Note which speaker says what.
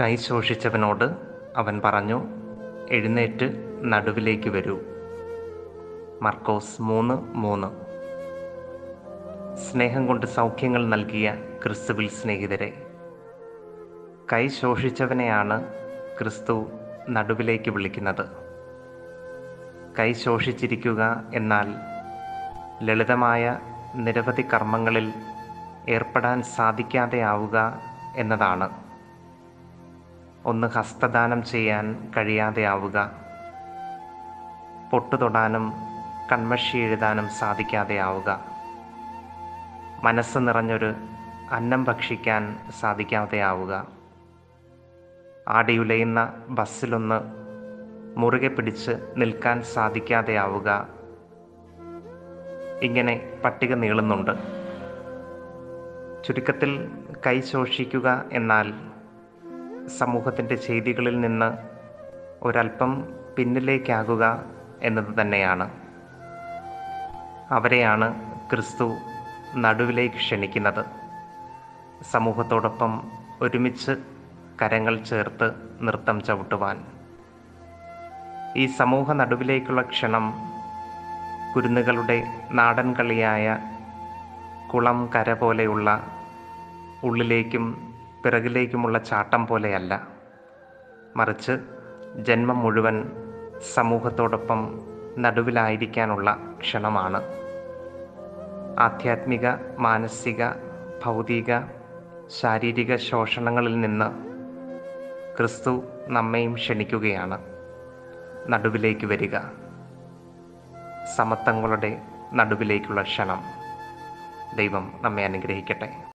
Speaker 1: കൈ ശോഷിച്ചവനോട് അവൻ പറഞ്ഞു എഴുന്നേറ്റ് നടുവിലേക്ക് വരൂ മർക്കോസ് മൂന്ന് മൂന്ന് സ്നേഹം കൊണ്ട് സൗഖ്യങ്ങൾ നൽകിയ ക്രിസ്തുവിൽ സ്നേഹിതരെ കൈ ശോഷിച്ചവനെയാണ് ക്രിസ്തു നടുവിലേക്ക് വിളിക്കുന്നത് കൈ ശോഷിച്ചിരിക്കുക എന്നാൽ ലളിതമായ നിരവധി കർമ്മങ്ങളിൽ ഏർപ്പെടാൻ സാധിക്കാതെയാവുക എന്നതാണ് ഒന്ന് ഹസ്തദാനം ചെയ്യാൻ കഴിയാതെയാവുക പൊട്ടുതൊടാനും കൺമഷി എഴുതാനും സാധിക്കാതെയാവുക മനസ്സ് നിറഞ്ഞൊരു അന്നം ഭക്ഷിക്കാൻ സാധിക്കാതെയാവുക ആടിയുലയുന്ന ബസ്സിലൊന്ന് മുറുകെ പിടിച്ച് നിൽക്കാൻ സാധിക്കാതെയാവുക ഇങ്ങനെ പട്ടിക നീളുന്നുണ്ട് ചുരുക്കത്തിൽ കൈ ശോഷിക്കുക എന്നാൽ സമൂഹത്തിൻ്റെ ചെയ്തികളിൽ നിന്ന് ഒരല്പം പിന്നിലേക്കാകുക എന്നത് തന്നെയാണ് അവരെയാണ് ക്രിസ്തു നടുവിലേക്ക് ക്ഷണിക്കുന്നത് സമൂഹത്തോടൊപ്പം ഒരുമിച്ച് കരങ്ങൾ ചേർത്ത് നൃത്തം ചവിട്ടുവാൻ ഈ സമൂഹ നടുവിലേക്കുള്ള ക്ഷണം കുരുന്നുകളുടെ നാടൻ കളിയായ കുളം കര പോലെയുള്ള ഉള്ളിലേക്കും പിറകിലേക്കുമുള്ള ചാട്ടം പോലെയല്ല മറിച്ച് ജന്മം മുഴുവൻ സമൂഹത്തോടൊപ്പം നടുവിലായിരിക്കാനുള്ള ക്ഷണമാണ് ആധ്യാത്മിക മാനസിക ഭൗതിക ശാരീരിക ശോഷണങ്ങളിൽ നിന്ന് ക്രിസ്തു നമ്മയും ക്ഷണിക്കുകയാണ് നടുവിലേക്ക് വരിക സമത്വങ്ങളുടെ നടുവിലേക്കുള്ള ക്ഷണം ദൈവം നമ്മെ അനുഗ്രഹിക്കട്ടെ